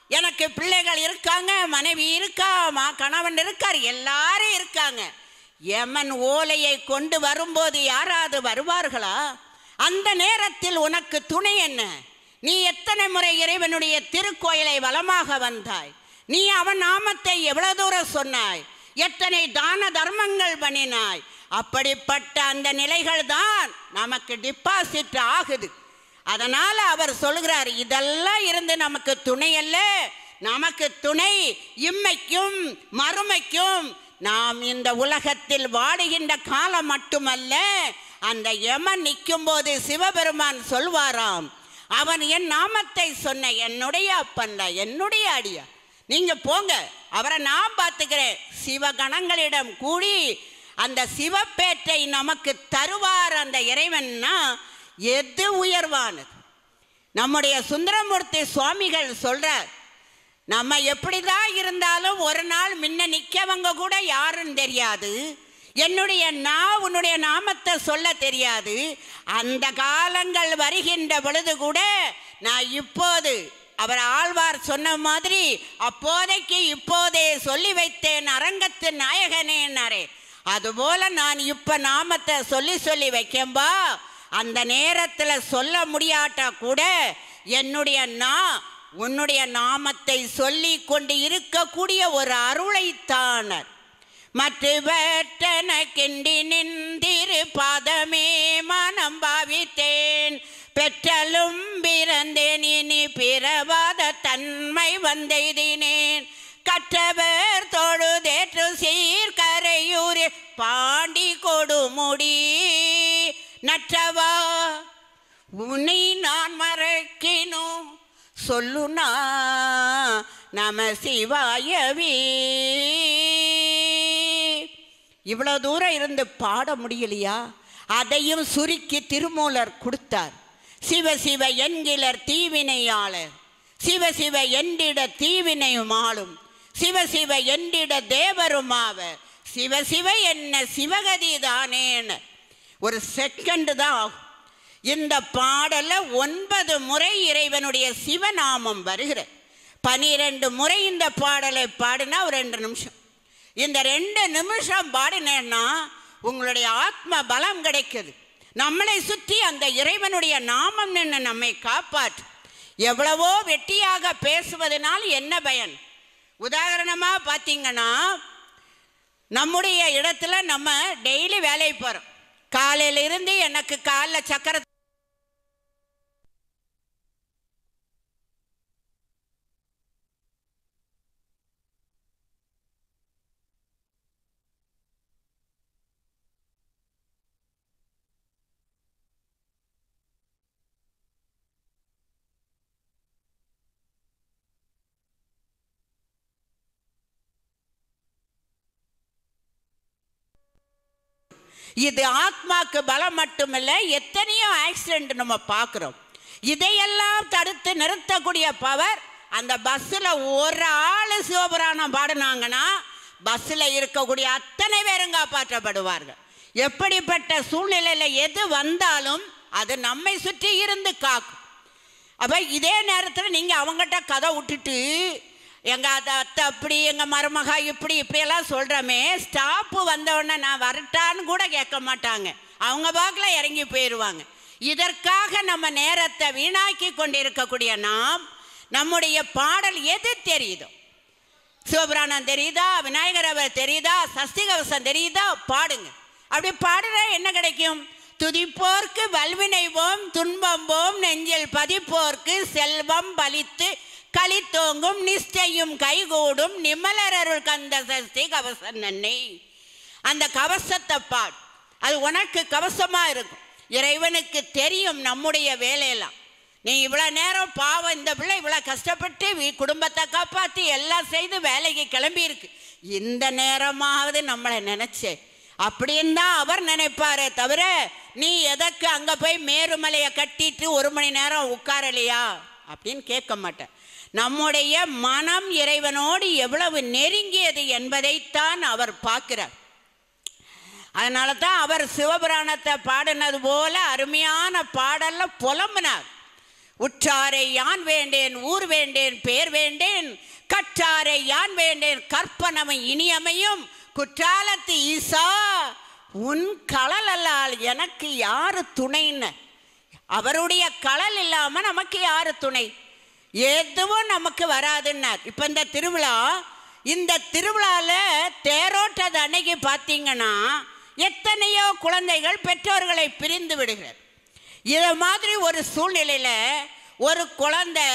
எனக்கு பிள்ளைகள் இருக்காங்க மனைவி இருக்கா மா கணவன் இருக்கார் எல்லாரும் இருக்காங்க யமன் ஓலையை கொண்டு வரும்போது யாராவது வருவார்களா அந்த நேரத்தில் உனக்கு துணை என்ன நீ எத்தனை முறை இறைவனுடைய திருக்கோயிலை வலமாக வந்தாய் நீ அவன் நாமத்தை எவ்வளவு தூரம் சொன்னாய் எத்தனை தான தர்மங்கள் பண்ணினாய் அப்படிப்பட்ட அந்த நிலைகள் தான் நமக்கு டிபாசிட் ஆகுது அதனால அவர் சொல்கிறார் இதெல்லாம் இருந்து நமக்கு துணை அல்ல நமக்கு துணை இம்மைக்கும் மறுமைக்கும் நாம் இந்த உலகத்தில் வாடுகின்ற காலம் மட்டுமல்ல அந்த யமன் நிற்கும் போது சிவபெருமான் சொல்வாராம் அவன் என் நாமத்தை சொன்ன என்னுடைய அப்பன் என்னுடைய அடியா நீங்க போங்க அவரை நான் பார்த்துக்கிறேன் சிவகணங்களிடம் கூடி அந்த சிவப்பேற்றை நமக்கு தருவார் அந்த இறைவன்னா எது உயர்வானது நம்முடைய சுந்தரமூர்த்தி சுவாமிகள் சொல்றார் நம்ம எப்படிதான் இருந்தாலும் ஒரு நாள் முன்ன நிற்கவங்க கூட யாருன்னு தெரியாது என்னுடைய நான் உன்னுடைய நாமத்தை சொல்ல தெரியாது அந்த காலங்கள் வருகின்ற பொழுது கூட நான் இப்போது அவர் ஆழ்வார் சொன்ன மாதிரி அப்போதைக்கு இப்போதே சொல்லி வைத்தேன் அரங்கத்து நாயகனேன்னாரே அதுபோல நான் இப்ப நாமத்தை சொல்லி சொல்லி வைக்கம்பா அந்த நேரத்தில் சொல்ல முடியாட்டா கூட என்னுடைய நான் உன்னுடைய நாமத்தை சொல்லி கொண்டு இருக்கக்கூடிய ஒரு அருளைத்தானர் மற்றவற்றனக்கிண்டி நின்றிரு பாதமே மனம் பாவித்தேன் பெற்றலும் பிறந்தேன் இனி பிறவாத தன்மை வந்தெய்தினேன் கற்றவர் தொழுதேற்று சீர்கரையூர் பாண்டி கொடுமுடி நற்றவா உன்னை நான் மறக்கினோ சொல்லுனா நம சிவாயவே இவ்வளோ தூரம் இருந்து பாட முடியலையா அதையும் சுருக்கி திருமூலர் கொடுத்தார் சிவ சிவ என்கிலர் தீவினையாளர் சிவ சிவ என்றிட தீவினையும் ஆளும் சிவ சிவ என்றிட தேவருமாவர் சிவ சிவ என்ன சிவகதி தானேன்னு ஒரு செகண்ட் தான் ஆகும் இந்த பாடல ஒன்பது முறை இறைவனுடைய சிவநாமம் வருகிற பனிரெண்டு முறை இந்த பாடலை பாடினா ஒரு ரெண்டு நிமிஷம் இந்த ரெண்டு நிமிஷம் பாடினேன்னா உங்களுடைய ஆத்ம பலம் கிடைக்குது நம்மளை சுற்றி அந்த இறைவனுடைய நாமம் நின்று நம்மை காப்பாற்று எவ்வளவோ வெட்டியாக பேசுவதனால் என்ன பயன் உதாரணமாக பார்த்தீங்கன்னா நம்முடைய இடத்துல நம்ம டெய்லி வேலைக்கு போகிறோம் காலையிலிருந்து எனக்கு காலில் சக்கரை இது ஆத்மாக்கு பலம் மட்டுமில்ல எத்தனையோ ஆக்சிடென்ட் நம்ம பார்க்குறோம் இதையெல்லாம் தடுத்து நிறுத்தக்கூடிய பவர் அந்த பஸ்ஸில் ஒரு ஆள் சிவபுராணம் பாடினாங்கன்னா பஸ்ஸில் இருக்கக்கூடிய அத்தனை பேரும் காப்பாற்றப்படுவார்கள் எப்படிப்பட்ட சூழ்நிலையில் எது வந்தாலும் அது நம்மை சுற்றி இருந்து காக்கும் அப்போ இதே நேரத்தில் நீங்கள் அவங்ககிட்ட கதை விட்டுட்டு எங்கள் அத்தை அத்தை அப்படி எங்கள் மருமகா இப்படி இப்படியெல்லாம் சொல்கிறோமே ஸ்டாப்பு வந்தவுடனே நான் வரட்டான்னு கூட கேட்க மாட்டாங்க அவங்க பாக்கில் இறங்கி போயிடுவாங்க இதற்காக நம்ம நேரத்தை வீணாக்கி கொண்டு இருக்கக்கூடிய நாம் நம்முடைய பாடல் எது தெரியுதோ சிவபுராணம் தெரியுதா விநாயகர் அவர் தெரியுதா சஸ்திகவசம் தெரியுதா பாடுங்க அப்படி பாடுற என்ன கிடைக்கும் துதிப்போர்க்கு வல்வினைவோம் துன்பம்போம் நெஞ்சில் பதிப்போர்க்கு செல்வம் பலித்து களித்தோங்கும் நிஷ்டையும் கைகூடும் நிமலரருள் கந்த சஸ்தி கவசம் நன்னை அந்த கவசத்தை பாடு அது உனக்கு கவசமா இருக்கும் இறைவனுக்கு தெரியும் நம்முடைய வேலையெல்லாம் நீ இவ்வளோ நேரம் பாவம் இந்த பிள்ளை இவ்வளோ கஷ்டப்பட்டு வீ- குடும்பத்தை காப்பாற்றி எல்லாம் செய்து வேலைக்கு கிளம்பி இருக்கு இந்த நேரமாவது நம்மளை நினைச்சே அப்படின்னு தான் அவர் நினைப்பாரே தவிர நீ எதற்கு அங்கே போய் மேருமலையை கட்டிட்டு ஒரு மணி நேரம் உட்காரலையா அப்படின்னு கேட்க மாட்டேன் நம்முடைய மனம் இறைவனோடு எவ்வளவு நெருங்கியது என்பதைத்தான் அவர் பார்க்கிறார் அதனால தான் அவர் சிவபுராணத்தை பாடினது போல அருமையான பாடல்ல புலம்புனார் உற்றாரை யான் வேண்டேன் ஊர் வேண்டேன் பேர் வேண்டேன் கற்றாரை யான் வேண்டேன் கற்பனமை இனியமையும் குற்றாலத்து ஈசா உன் கழல் அல்லால் எனக்கு யாரு துணைன்னு அவருடைய கழல் இல்லாம நமக்கு யாரு துணை எதுவும் நமக்கு வராதுன்னார் இப்ப இந்த திருவிழா இந்த திருவிழால தேரோட்டது அன்னைக்கு பார்த்தீங்கன்னா எத்தனையோ குழந்தைகள் பெற்றோர்களை பிரிந்து விடுகிறது இத மாதிரி ஒரு சூழ்நிலையில ஒரு குழந்தை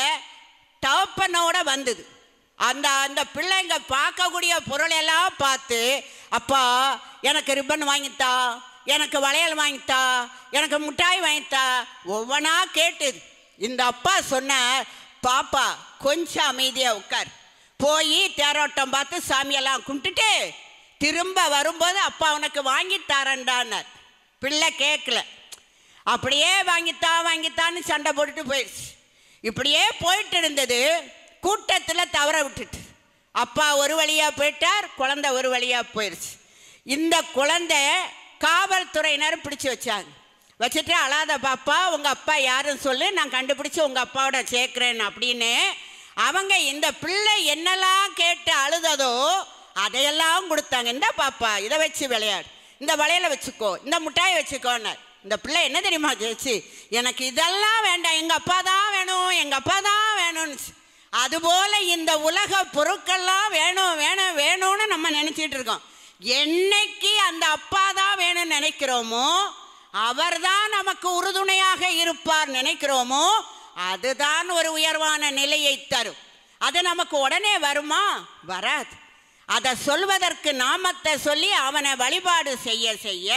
தகப்பனோட வந்தது அந்த அந்த பிள்ளைங்க பார்க்கக்கூடிய பொருள் எல்லாம் பார்த்து அப்பா எனக்கு ரிப்பன் வாங்கித்தா எனக்கு வளையல் வாங்கித்தா எனக்கு மிட்டாய் வாங்கித்தா ஒவ்வொன்றா கேட்டுது இந்த அப்பா சொன்னார் பாப்பா கொஞ்சம் அமைதியா உட்கார் போய் தேரோட்டம் பார்த்து சாமியெல்லாம் கும்பிட்டுட்டு திரும்ப வரும்போது அப்பா உனக்கு வாங்கி தரேன்டான்னார் பிள்ளை கேட்கல அப்படியே வாங்கித்தா வாங்கித்தான்னு சண்டை போட்டுட்டு போயிடுச்சு இப்படியே போயிட்டு இருந்தது கூட்டத்தில் தவற விட்டுட்டு அப்பா ஒரு வழியா போயிட்டார் குழந்தை ஒரு வழியா போயிடுச்சு இந்த குழந்தை காவல்துறையினர் பிடிச்சு வச்சாங்க வச்சுட்டு அழாத பாப்பா உங்க அப்பா யாருன்னு சொல்லு நான் கண்டுபிடிச்சு உங்க அப்பாவோட சேர்க்கிறேன் அப்படின்னு அவங்க இந்த பிள்ளை என்னெல்லாம் கேட்டு அழுததோ அதையெல்லாம் கொடுத்தாங்க இந்த பாப்பா இதை வச்சு விளையாடு இந்த வளையல வச்சுக்கோ இந்த முட்டாயை வச்சுக்கோன்னார் இந்த பிள்ளை என்ன தெரியுமா ஜெயிச்சு எனக்கு இதெல்லாம் வேண்டாம் எங்க அப்பா தான் வேணும் எங்க அப்பா தான் வேணும்னு அதுபோல இந்த உலக பொருட்கள்லாம் வேணும் வேணும் வேணும்னு நம்ம நினைச்சிட்டு இருக்கோம் என்னைக்கு அந்த அப்பா தான் வேணும்னு நினைக்கிறோமோ அவர்தான் நமக்கு உறுதுணையாக இருப்பார் நினைக்கிறோமோ அதுதான் ஒரு உயர்வான நிலையை தரும் அது நமக்கு உடனே வருமா வராது அதை சொல்வதற்கு நாமத்தை சொல்லி அவனை வழிபாடு செய்ய செய்ய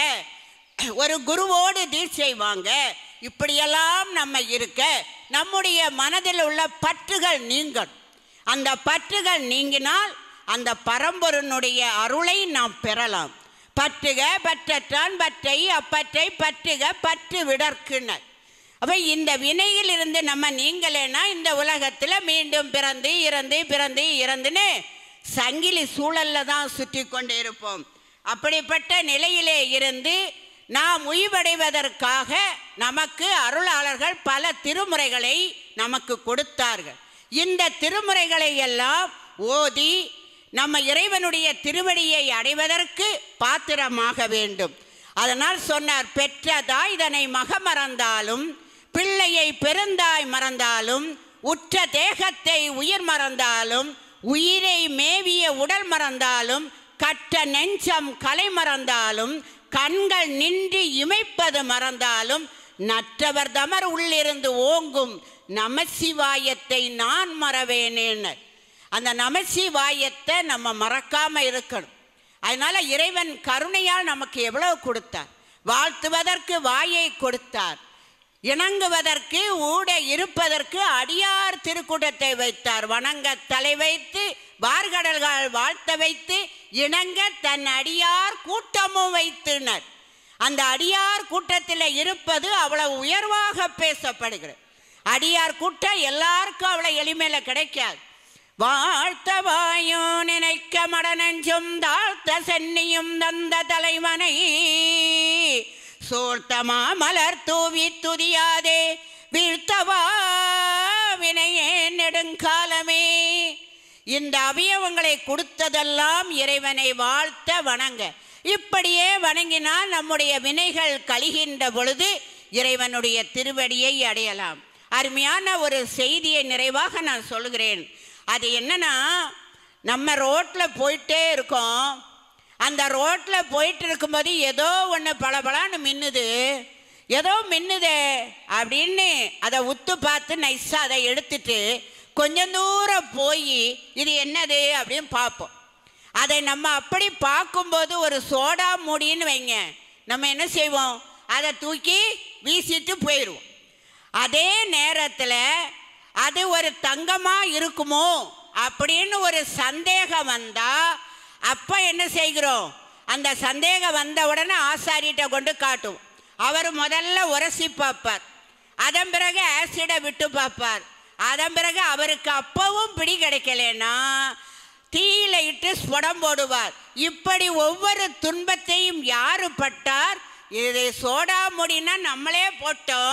ஒரு குருவோடு தீட்சை வாங்க இப்படியெல்லாம் நம்ம இருக்க நம்முடைய மனதில் உள்ள பற்றுகள் நீங்கணும் அந்த பற்றுகள் நீங்கினால் அந்த பரம்பொருனுடைய அருளை நாம் பெறலாம் பற்றுக பற்றற்றான் பற்றை அப்பற்றை பற்றுக பற்று விடற்குனர் அப்ப இந்த வினையில் இருந்து நம்ம நீங்களேனா இந்த உலகத்துல மீண்டும் பிறந்து இறந்து பிறந்து இறந்துன்னு சங்கிலி சூழல்ல தான் சுற்றி கொண்டு இருப்போம் அப்படிப்பட்ட நிலையிலே இருந்து நாம் உய்வடைவதற்காக நமக்கு அருளாளர்கள் பல திருமுறைகளை நமக்கு கொடுத்தார்கள் இந்த திருமுறைகளை எல்லாம் ஓதி நம்ம இறைவனுடைய திருவடியை அடைவதற்கு பாத்திரமாக வேண்டும் அதனால் சொன்னார் பெற்ற தாய் இதனை மகமறந்தாலும் பிள்ளையை பெருந்தாய் மறந்தாலும் உற்ற தேகத்தை உயிர் மறந்தாலும் உயிரை மேவிய உடல் மறந்தாலும் கற்ற நெஞ்சம் கலை மறந்தாலும் கண்கள் நின்று இமைப்பது மறந்தாலும் நற்றவர் தமர் உள்ளிருந்து ஓங்கும் நமசிவாயத்தை நான் மறவேனேன்னு அந்த நமசிவாயத்தை நம்ம மறக்காம இருக்கணும் அதனால இறைவன் கருணையால் நமக்கு எவ்வளவு கொடுத்தார் வாழ்த்துவதற்கு வாயை கொடுத்தார் இணங்குவதற்கு ஊட இருப்பதற்கு அடியார் திருக்கூட்டத்தை வைத்தார் வணங்க தலை வைத்து வார்கடல்கள் வாழ்த்த வைத்து இணங்க தன் அடியார் கூட்டமும் வைத்தனர் அந்த அடியார் கூட்டத்தில் இருப்பது அவ்வளவு உயர்வாக பேசப்படுகிறது அடியார் கூட்டம் எல்லாருக்கும் அவ்வளவு எளிமையில கிடைக்காது வாழ்த்த வாயும் நினைக்க மடநெஞ்சும் தாழ்த்த சென்னியும் தந்த தலைவனை சோழ்த்தமா மலர் தூவி துதியாதே வீழ்த்தவா வினையே நெடுங்காலமே இந்த அவயவங்களை கொடுத்ததெல்லாம் இறைவனை வாழ்த்த வணங்க இப்படியே வணங்கினால் நம்முடைய வினைகள் கழிகின்ற பொழுது இறைவனுடைய திருவடியை அடையலாம் அருமையான ஒரு செய்தியை நிறைவாக நான் சொல்கிறேன் அது என்னன்னா நம்ம ரோட்டில் போயிட்டே இருக்கோம் அந்த ரோட்டில் போயிட்டு இருக்கும்போது ஏதோ ஒன்று பளபளன்னு மின்னுது ஏதோ மின்னுதே அப்படின்னு அதை உத்து பார்த்து நைஸாக அதை எடுத்துட்டு கொஞ்சம் தூரம் போய் இது என்னது அப்படின்னு பார்ப்போம் அதை நம்ம அப்படி பார்க்கும்போது ஒரு சோடா மூடின்னு வைங்க நம்ம என்ன செய்வோம் அதை தூக்கி வீசிட்டு போயிடுவோம் அதே நேரத்தில் அது ஒரு தங்கமா இருக்குமோ அப்படின்னு ஒரு சந்தேகம் வந்தா அப்ப என்ன செய்கிறோம் அந்த சந்தேகம் வந்த உடனே ஆசாரிட்ட கொண்டு காட்டும் அவர் முதல்ல உரசி பார்ப்பார் அதன் பிறகு ஆசிடை விட்டு பார்ப்பார் அதன் பிறகு அவருக்கு அப்பவும் பிடி கிடைக்கலனா தீயில இட்டு ஸ்புடம் போடுவார் இப்படி ஒவ்வொரு துன்பத்தையும் யாரு பட்டார் இது சோடா முடினா நம்மளே போட்டோம்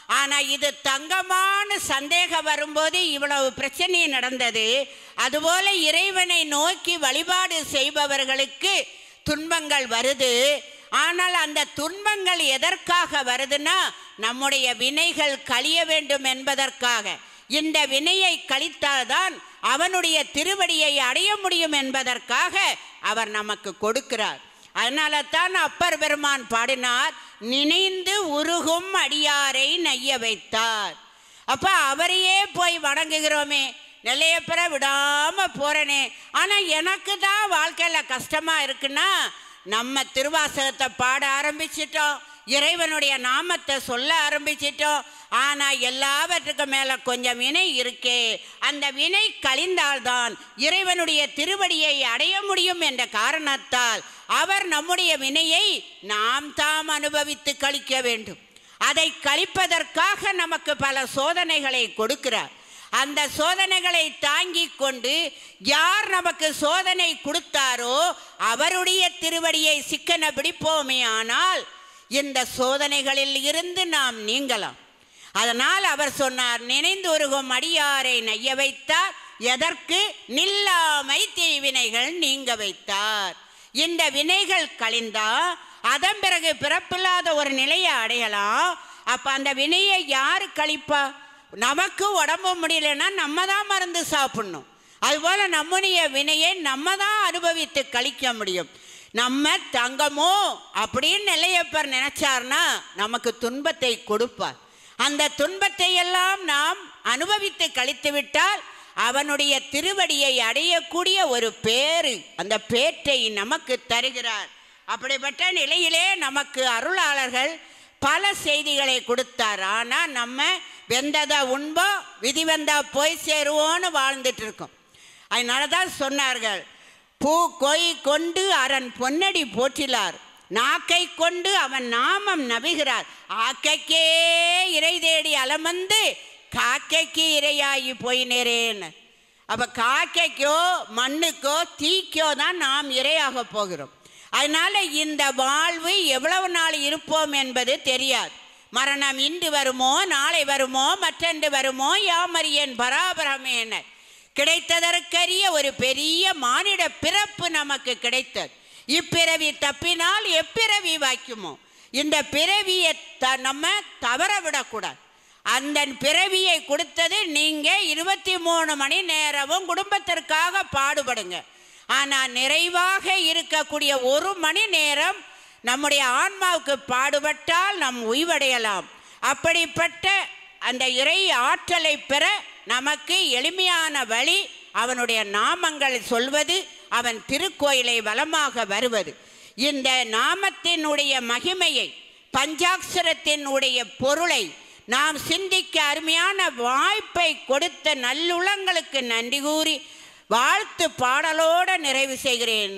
ஆனால் இது தங்கமான சந்தேகம் வரும்போது இவ்வளவு பிரச்சனை நடந்தது அதுபோல இறைவனை நோக்கி வழிபாடு செய்பவர்களுக்கு துன்பங்கள் வருது ஆனால் அந்த துன்பங்கள் எதற்காக வருதுன்னா நம்முடைய வினைகள் கழிய வேண்டும் என்பதற்காக இந்த வினையை கழித்தால்தான் அவனுடைய திருவடியை அடைய முடியும் என்பதற்காக அவர் நமக்கு கொடுக்கிறார் அதனால தான் அப்பர் பெருமான் பாடினார் நினைந்து உருகும் அடியாரை நைய வைத்தார் அப்ப அவரையே போய் வணங்குகிறோமே நிலைய பெற விடாம போறனே ஆனா எனக்கு தான் வாழ்க்கையில கஷ்டமா இருக்குன்னா நம்ம திருவாசகத்தை பாட ஆரம்பிச்சிட்டோம் இறைவனுடைய நாமத்தை சொல்ல ஆரம்பிச்சிட்டோம் ஆனா எல்லாவற்றுக்கும் மேல கொஞ்சம் வினை இருக்கே அந்த வினை கழிந்தால்தான் இறைவனுடைய திருவடியை அடைய முடியும் என்ற காரணத்தால் அவர் நம்முடைய வினையை நாம் தாம் அனுபவித்து கழிக்க வேண்டும் அதை கழிப்பதற்காக நமக்கு பல சோதனைகளை கொடுக்கிறார் அந்த சோதனைகளை தாங்கிக் கொண்டு யார் நமக்கு சோதனை கொடுத்தாரோ அவருடைய திருவடியை சிக்கன பிடிப்போமே ஆனால் இந்த சோதனைகளில் இருந்து நாம் நீங்கலாம் அதனால் அவர் சொன்னார் நினைந்து உருகும் அடியாரை நைய வைத்தார் எதற்கு நில்லாமை தீவினைகள் நீங்க வைத்தார் இந்த வினைகள் கழிந்தா அதன் பிறகு பிறப்பில்லாத ஒரு நிலையை அடையலாம் அப்ப அந்த வினையை யாரு கழிப்பா நமக்கு உடம்பு முடியலன்னா நம்ம தான் மருந்து சாப்பிடணும் அதுபோல நம்முடைய வினையை நம்ம தான் அனுபவித்து கழிக்க முடியும் நம்ம தங்கமோ அப்படின்னு நிலையப்பர் நினைச்சார்னா நமக்கு துன்பத்தை கொடுப்பார் அந்த துன்பத்தை எல்லாம் நாம் அனுபவித்து கழித்து விட்டால் அவனுடைய திருவடியை அடையக்கூடிய ஒரு பேரு அந்த பேற்றை நமக்கு தருகிறார் அப்படிப்பட்ட நிலையிலே நமக்கு அருளாளர்கள் பல செய்திகளை கொடுத்தார் ஆனால் நம்ம வெந்ததா உண்போம் விதி வந்தா போய் சேருவோன்னு வாழ்ந்துட்டு இருக்கோம் அதனால தான் சொன்னார்கள் பூ கொய் கொண்டு அரண் பொன்னடி போற்றிலார் நாக்கை கொண்டு அவன் நாமம் நபிகிறார் ஆக்கைக்கே இறை தேடி அலமந்து காக்கைக்கு இரையாகி போயினேரேன்னு அப்ப காக்கைக்கோ மண்ணுக்கோ தீக்கோ தான் நாம் இரையாக போகிறோம் அதனால இந்த வாழ்வு எவ்வளவு நாள் இருப்போம் என்பது தெரியாது மரணம் இன்று வருமோ நாளை வருமோ மற்றன்று வருமோ யாமரியன் பராபரமேன கிடைத்ததற்கரிய ஒரு பெரிய மானிட பிறப்பு நமக்கு கிடைத்தது இப்பிறவி தப்பினால் எப்பிறவி வாய்க்குமோ இந்த பிறவியை த நம்ம தவற விடக்கூடாது அந்த பிறவியை கொடுத்தது நீங்க இருபத்தி மூணு மணி நேரமும் குடும்பத்திற்காக பாடுபடுங்க ஆனால் நிறைவாக இருக்கக்கூடிய ஒரு மணி நேரம் நம்முடைய ஆன்மாவுக்கு பாடுபட்டால் நாம் உய்வடையலாம் அப்படிப்பட்ட அந்த இறை ஆற்றலை பெற நமக்கு எளிமையான வழி அவனுடைய நாமங்கள் சொல்வது அவன் திருக்கோயிலை வலமாக வருவது இந்த நாமத்தினுடைய மகிமையை பஞ்சாட்சரத்தினுடைய பொருளை நாம் சிந்திக்க அருமையான வாய்ப்பை கொடுத்த நல்லுளங்களுக்கு நன்றி கூறி வாழ்த்து பாடலோடு நிறைவு செய்கிறேன்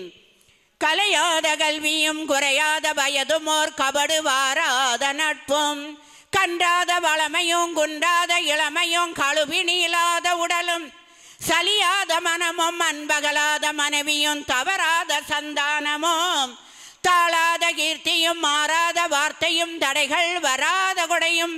கலையாத கல்வியும் குறையாத வயதுமோர் கபடு வாராத நட்பும் கன்றாத வளமையும் குன்றாத இளமையும் கழுவினிலாத உடலும் சலியாத மனமும் அன்பகலாத மனைவியும் தவறாத சந்தானமும் தாளாத கீர்த்தியும் மாறாத வார்த்தையும் தடைகள் வராத கொடையும்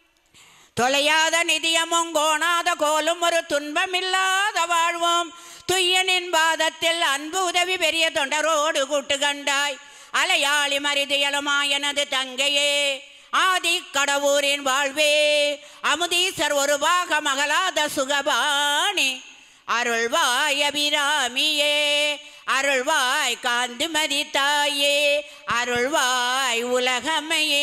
தொலையாத நிதியமும் கோணாத கோலும் ஒரு துன்பமில்லாத வாழ்வோம் துய்யனின் பாதத்தில் அன்பு உதவி பெரிய தொண்டரோடு கூட்டு கண்டாய் அலையாளி மரிதியலுமா எனது தங்கையே ஆதி கடவுரின் வாழ்வே அமுதீசர் ஒரு பாக மகளாத சுகபாணி அருள்வாய் அபிராமியே அருள்வாய் காந்திமதி தாயே அருள்வாய் உலகமையே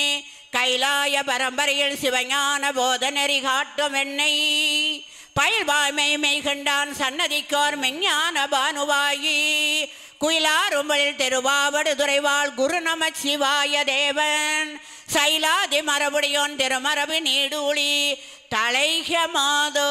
கைலாய பரம்பரையில் சிவஞான போதநெறி காட்டும் என்னை பயில்வாய்மை மெய்கண்டான் சன்னதிக்கோர் மெஞ்ஞான பானுவாயி குயிலாரும்பல் திருவாவடு துறைவாள் குரு நம சிவாய தேவன் சைலாதி மரபுடையோன் திருமரபு நீடூழி தலைக மாதோ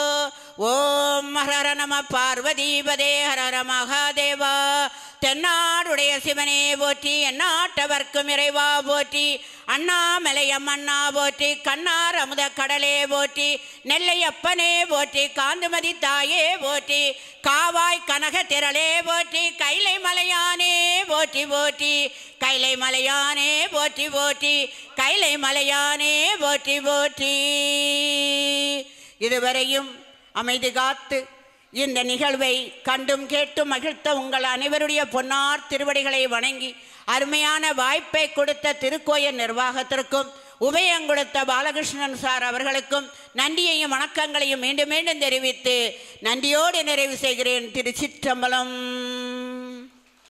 ஓம் ஹர நம பார்வதீபதே ஹர மகாதேவா தென்னாடுடைய சிவனே போற்றி எந்நாட்டவர்க்கும் இறைவா போற்றி அண்ணாமலையம் அண்ணா போற்றி கண்ணார் அமுத கடலே போற்றி நெல்லையப்பனே போற்றி காந்துமதி தாயே போற்றி காவாய் கனக திரளே போற்றி கைலை மலையானே போற்றி போற்றி கைலை மலையானே போற்றி போற்றி கைலை மலையானே போற்றி போற்றி இதுவரையும் அமைதி காத்து இந்த நிகழ்வை கண்டும் கேட்டும் மகிழ்த்த உங்கள் அனைவருடைய பொன்னார் திருவடிகளை வணங்கி அருமையான வாய்ப்பை கொடுத்த திருக்கோயில் நிர்வாகத்திற்கும் உபயம் கொடுத்த பாலகிருஷ்ணன் சார் அவர்களுக்கும் நன்றியையும் வணக்கங்களையும் மீண்டும் மீண்டும் தெரிவித்து நன்றியோடு நிறைவு செய்கிறேன் திருச்சிற்றம்பலம்